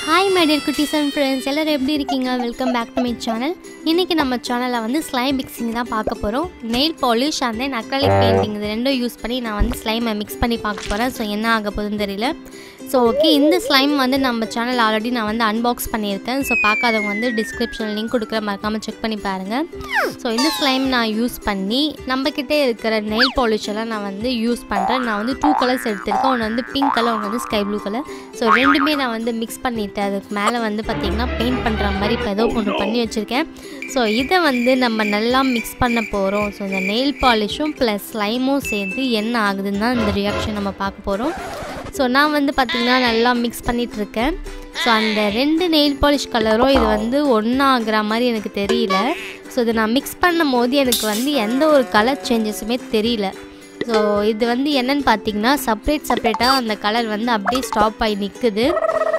hi my dear குட்டீஸ் and friends எல்லோரும் எப்படி இருக்கீங்க welcome back to my channel இன்றைக்கி நம்ம சேனலில் வந்து ஸ்லைம் மிக்சிங் தான் பார்க்க போகிறோம் nail polish and then acrylic painting இது ரெண்டும் யூஸ் பண்ணி நான் வந்து ஸ்லைமை மிக்ஸ் பண்ணி பார்க்க போகிறேன் ஸோ என்ன ஆக போகுதுன்னு தெரியல ஸோ ஓகே இந்த ஸ்லைம் வந்து நம்ம சேனல் ஆல்ரெடி நான் வந்து அன்பாக்ஸ் பண்ணியிருக்கேன் ஸோ பார்க்காதவங்க வந்து டிஸ்கிரிப்ஷன் லிங்க் கொடுக்குற மறக்காமல் செக் பண்ணி பாருங்கள் ஸோ இந்த ஸ்லைம் நான் யூஸ் பண்ணி நம்மக்கிட்டே இருக்கிற நெயில் பாலிஷ் எல்லாம் நான் வந்து யூஸ் பண்ணுறேன் நான் வந்து டூ கலர்ஸ் எடுத்திருக்கேன் ஒன்று வந்து பிங்க் கலர் ஒன்று வந்து ஸ்கை ப்ளூ கலர் ஸோ ரெண்டுமே நான் வந்து மிக்ஸ் பண்ணிட்டேன் அதுக்கு மேலே வந்து பார்த்திங்கன்னா பெயிண்ட் பண்ணுற மாதிரி இப்போ ஏதோ ஒன்று பண்ணி வச்சுருக்கேன் ஸோ இதை வந்து நம்ம நல்லா மிக்ஸ் பண்ண போகிறோம் ஸோ இந்த நெயில் பாலிஷும் ப்ளஸ் ஸ்லைமும் சேர்ந்து என்ன ஆகுதுன்னு தான் இந்த ரியாக்ஷன் நம்ம பார்க்க போகிறோம் ஸோ நான் வந்து பார்த்திங்கன்னா நல்லா மிக்ஸ் பண்ணிகிட்டு இருக்கேன் ஸோ அந்த ரெண்டு நெயில் பாலிஷ் கலரும் இது வந்து ஒன்றா ஆகுற மாதிரி எனக்கு தெரியல ஸோ இதை நான் மிக்ஸ் பண்ணும் போது எனக்கு வந்து எந்த ஒரு கலர் சேஞ்சஸுமே தெரியல ஸோ இது வந்து என்னன்னு பார்த்தீங்கன்னா செப்ரேட் செப்ரேட்டாக அந்த கலர் வந்து அப்படியே ஸ்டாப் ஆகி நிற்குது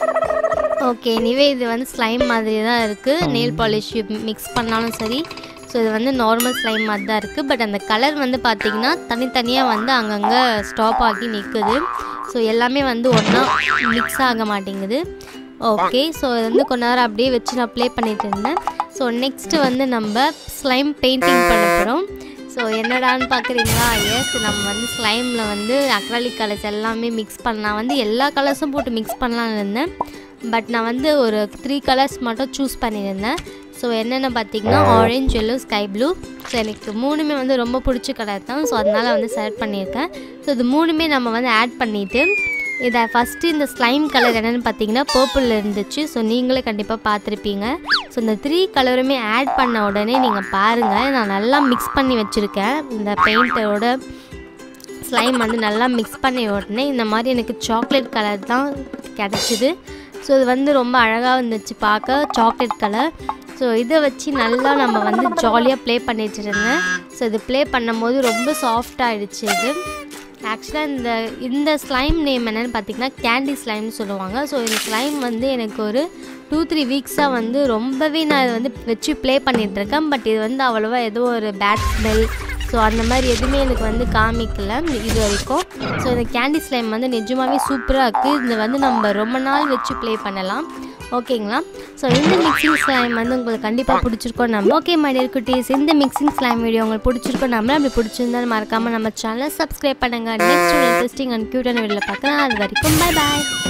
ஓகே எனிவே இது வந்து ஸ்லைம் மாதிரி தான் இருக்குது நெயில் பாலிஷ் மிக்ஸ் பண்ணாலும் சரி ஸோ இது வந்து நார்மல் ஸ்லைம் மாதிரி தான் இருக்குது பட் அந்த கலர் வந்து பார்த்திங்கன்னா தனித்தனியாக வந்து அங்கங்கே ஸ்டாப் ஆகி நிற்குது ஸோ எல்லாமே வந்து ஒன்றா மிக்ஸ் ஆக மாட்டேங்குது ஓகே ஸோ இது வந்து கொஞ்ச நேரம் அப்படியே வச்சு நான் ப்ளே பண்ணிட்டு இருந்தேன் ஸோ நெக்ஸ்ட்டு வந்து நம்ம ஸ்லைம் பெயிண்டிங் பண்ண போகிறோம் ஸோ என்னடான்னு பார்க்குறீங்களா எஸ் நம்ம வந்து ஸ்லைமில் வந்து அக்ராலிக் கலர்ஸ் எல்லாமே மிக்ஸ் பண்ணலாம் வந்து எல்லா கலர்ஸும் போட்டு மிக்ஸ் பண்ணலான்னு இருந்தேன் பட் நான் வந்து ஒரு த்ரீ கலர்ஸ் மட்டும் சூஸ் பண்ணியிருந்தேன் ஸோ என்னென்ன பார்த்தீங்கன்னா orange yellow sky blue so எனக்கு மூணுமே வந்து ரொம்ப பிடிச்ச கலர் தான் ஸோ அதனால் வந்து செலக்ட் பண்ணியிருக்கேன் ஸோ இது மூணுமே நம்ம வந்து ஆட் பண்ணிவிட்டு இதை ஃபஸ்ட்டு இந்த ஸ்லைம் கலர் என்னென்னு பார்த்தீங்கன்னா பர்பிளில் இருந்துச்சு ஸோ நீங்களே கண்டிப்பாக பார்த்துருப்பீங்க ஸோ இந்த த்ரீ கலருமே ஆட் பண்ண உடனே நீங்கள் பாருங்கள் நான் நல்லா மிக்ஸ் பண்ணி வச்சுருக்கேன் இந்த பெயிண்டரோட ஸ்லைம் வந்து நல்லா மிக்ஸ் பண்ணி உடனே இந்த மாதிரி எனக்கு சாக்லேட் கலர் தான் கிடச்சிது ஸோ இது வந்து ரொம்ப அழகாக இருந்துச்சு பார்க்க சாக்லேட் கலர் ஸோ இதை வச்சு நல்லா நம்ம வந்து ஜாலியாக ப்ளே பண்ணிட்டு இருந்தேன் ஸோ இது ப்ளே பண்ணும்போது ரொம்ப சாஃப்ட் ஆகிடுச்சு இது ஆக்சுவலாக இந்த இந்த ஸ்லைம் நேம் என்னென்னு பார்த்தீங்கன்னா கேண்டி ஸ்லைம்னு சொல்லுவாங்க ஸோ இந்த ஸ்லைம் வந்து எனக்கு ஒரு டூ த்ரீ வீக்ஸாக வந்து ரொம்பவே நான் இதை வந்து வச்சு ப்ளே பண்ணிகிட்ருக்கேன் பட் இது வந்து அவ்வளோவா ஏதோ ஒரு பேட் ஸ்மெல் ஸோ அந்த மாதிரி எதுவுமே எனக்கு வந்து காமிக்கல இது வரைக்கும் ஸோ இந்த கேண்டி ஸ்லைம் வந்து நிஜமாகவே சூப்பராக இருக்குது இது வந்து நம்ம ரொம்ப நாள் வச்சு ப்ளே பண்ணலாம் ஓகேங்களா ஸோ இந்த மிக்சிங் ஸ்லைம் வந்து உங்களுக்கு கண்டிப்பாக பிடிச்சிருக்கோம் நம்ம ஓகே மைடியர் குட்டீஸ் இந்த மிக்சிங் ஸ்லைம் வீடியோ உங்களுக்கு பிடிச்சிருக்கோம் நம்ம அப்படி பிடிச்சிருந்தாலும் மறக்காமல் நம்ம சேனலை சப்ஸ்கிரைப் பண்ணுங்கள் நெக்ஸ்ட் இன்ட்ரெஸ்டிங் அண்ட் க்யூட்டான வீடியோவில் பார்க்கலாம் அது வரைக்கும் பை பாய்